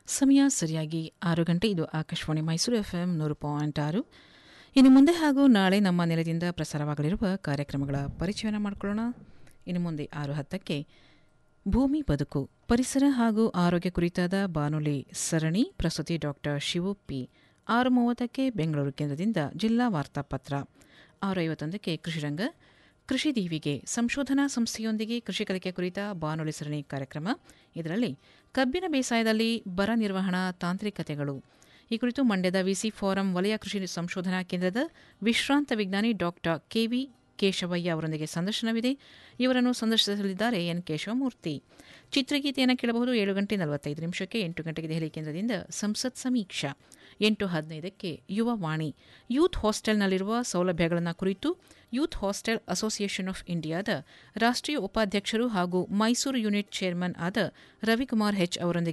ಸಮಯ ಸರಿಯಾಗಿ ಆರು ಗಂಟೆ ಇದು ಆಕಾಶವಾಣಿ ಮೈಸೂರು ಎಫ್ಎಂ ನೂರು ಪಾಯಿಂಟ್ ಆರು ಇನ್ನು ಮುಂದೆ ಹಾಗೂ ನಾಳೆ ನಮ್ಮ ನೆಲದಿಂದ ಪ್ರಸಾರವಾಗಲಿರುವ ಕಾರ್ಯಕ್ರಮಗಳ ಪರಿಚಯನ ಮಾಡಿಕೊಳ್ಳೋಣ ಇನ್ನು ಮುಂದೆ ಆರು ಹತ್ತಕ್ಕೆ ಭೂಮಿ ಬದುಕು ಪರಿಸರ ಹಾಗೂ ಆರೋಗ್ಯ ಕುರಿತಾದ ಬಾನುಲಿ ಸರಣಿ ಪ್ರಸ್ತುತಿ ಡಾಕ್ಟರ್ ಶಿವು ಪಿ ಆರು ಮೂವತ್ತಕ್ಕೆ ಬೆಂಗಳೂರು ಕೇಂದ್ರದಿಂದ ಜಿಲ್ಲಾ ವಾರ್ತಾಪತ್ರ ಆರು ಐವತ್ತೊಂದಕ್ಕೆ ಕೃಷಿರಂಗ ಕೃಷಿ ದೀವಿಗೆ ಸಂಶೋಧನಾ ಸಂಸ್ಥೆಯೊಂದಿಗೆ ಕೃಷಿ ಕಲಿಕೆ ಕುರಿತ ಬಾನುಲಿ ಸರಣಿ ಕಾರ್ಯಕ್ರಮ ಇದರಲ್ಲಿ ಕಬ್ಬಿನ ಬೇಸಾಯದಲ್ಲಿ ಬರ ನಿರ್ವಹಣಾ ತಾಂತ್ರಿಕತೆಗಳು ಈ ಕುರಿತು ಮಂಡ್ಯದ ವಿಸಿ ಫಾರಂ ವಲಯ ಕೃಷಿ ಸಂಶೋಧನಾ ಕೇಂದ್ರದ ವಿಶ್ರಾಂತ ವಿಜ್ಞಾನಿ ಡಾಕ್ಟರ್ ಕೆವಿ ಕೇಶವಯ್ಯ ಅವರೊಂದಿಗೆ ಸಂದರ್ಶನವಿದೆ ಇವರನ್ನು ಸಂದರ್ಶಿಸಲಿದ್ದಾರೆ ಎನ್ ಕೇಶವಮೂರ್ತಿ ಚಿತ್ರಗೀತೆಯನ್ನು ಕೇಳಬಹುದು ಏಳು ಗಂಟೆ ನಲವತ್ತೈದು ನಿಮಿಷಕ್ಕೆ ಎಂಟು ಗಂಟೆಗೆ ದೆಹಲಿ ಕೇಂದ್ರದಿಂದ ಸಂಸತ್ ಸಮೀಕ್ಷಾ ಎಂಟು ಹದಿನೈದಕ್ಕೆ ಯುವ ವಾಣಿ ಯೂತ್ ಹಾಸ್ಟೆಲ್ನಲ್ಲಿರುವ ಸೌಲಭ್ಯಗಳನ್ನು ಕುರಿತು ಯೂತ್ ಹಾಸ್ಟೆಲ್ ಅಸೋಸಿಯೇಷನ್ ಆಫ್ ಇಂಡಿಯಾದ ರಾಷ್ಟ್ರೀಯ ಉಪಾಧ್ಯಕ್ಷರು ಹಾಗೂ ಮೈಸೂರು ಯೂನಿಟ್ ಚೇರ್ಮನ್ ಆದ ರವಿಕುಮಾರ್ ಹೆಚ್ ಅವರೊಂದಿಗೆ